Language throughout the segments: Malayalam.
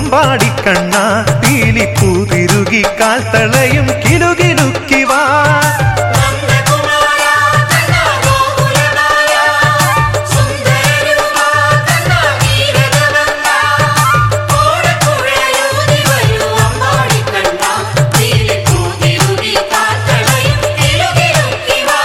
അമ്പാടിക്കണ്ണ പീലിപ്പൂ തിരുകി കാൽ തളയും കിലുകിലുക്കി വാ നന്ദകുമാരാ കണ്ണാ ഗോകുലനായ സുന്ദരരൂപാ കണ്ണാ വീരനവന്നാ ഓടക്കുഴലൂതി വരൂ അമ്പാടിക്കണ്ണാ പീലിപ്പൂതിരുകി കാത്തളയും കിലുകിലുക്കി വാ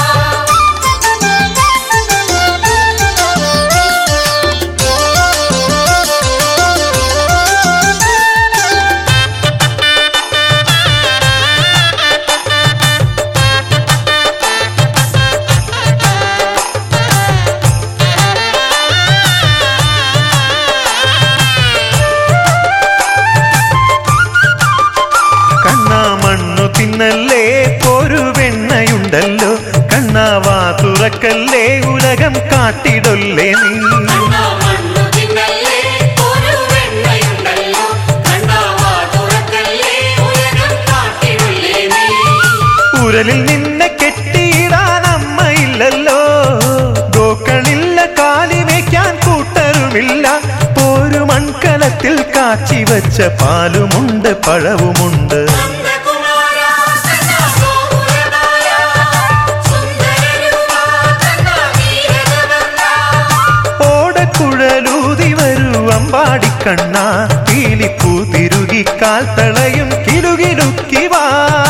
കണ്ണാ മണ്ണു തിന്നല്ലേ ഒരു വെണ്ണയുണ്ടല്ലോ കണ്ണാവാ തുറക്കല്ലേ ഉലകം കാട്ടിടൊല്ലേ നീ കണ്ണാ മണ്ണു തിന്നല്ലേ ഒരു വെണ്ണയുണ്ടല്ലോ കണ്ണാ വാ തുറക്കല്ലേ ഉലകം കാട്ടിടുള്ളേ നീ ഉരലിൽ നിന്നെ കെട്ടിയിടാൻ അമ്മയില്ലല്ലോ ഗോക്കളില്ല കാലി വയ്ക്കാൻ കൂട്ടരുമില്ല ഒരു മൺകലത്തിൽ കാച്ചി വച്ച പാലുമുണ്ട് പഴവുമുണ്ട് നന്ദകുമാരാ കണ്ണാ ഗോകുലനായ സുന്ദരരൂപാ കണ്ണാ വീരനവന്നാ ഓടക്കുഴലൂതി വരൂ അമ്പാടിക്കണ്ണ പീലിപ്പൂ തിരുകി കാൽ തളയും കിലുകിലുക്കി വാ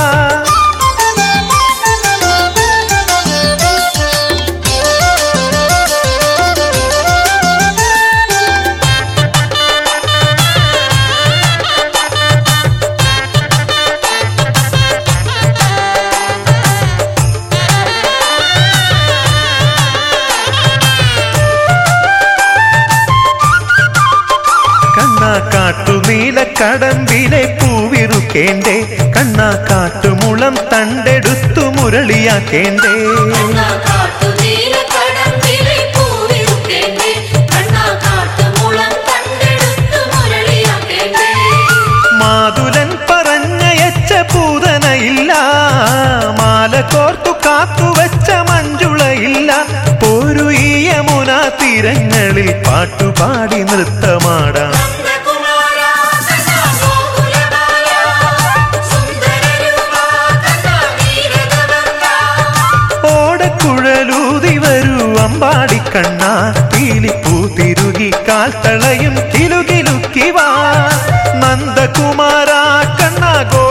കണ്ണാ കാട്ടുനീല കടമ്പിലെ പൂവിറുക്കേണ്ടേ കണ്ണാ കാട്ടുമുളം തണ്ടെടുത്തു മുരളിയാക്കേണ്ടേ കണ്ണാ കാട്ടുനീല കടമ്പിലെ പൂവിറുക്കേണ്ടേ കണ്ണാ കാട്ടുമുളം കണ്ടെടുത്തു മുരളിയാക്കേണ്ടേ മാതുലൻ പറഞ്ഞയച്ച പൂതനയില്ല മാല കോർത്തു കാത്തുവച്ച മഞ്ജുളയില്ല ഒരു ഈ യമുന തീരങ്ങളിൽ പാട്ടുപാടി നൃത്തമാടാം നന്ദകുമാരാ കണ്ണാ ഗോകുലനായ സുന്ദരരൂപാ കണ്ണാ വീരനവന്നാ ഓടക്കുഴലൂതി വരൂ അമ്പാടിക്കണ്ണ പീലിപ്പൂ തിരുകി കാൽ തളയും കിലുകിലുക്കി വാ നന്ദകുമാര കണ്ണ ഗോ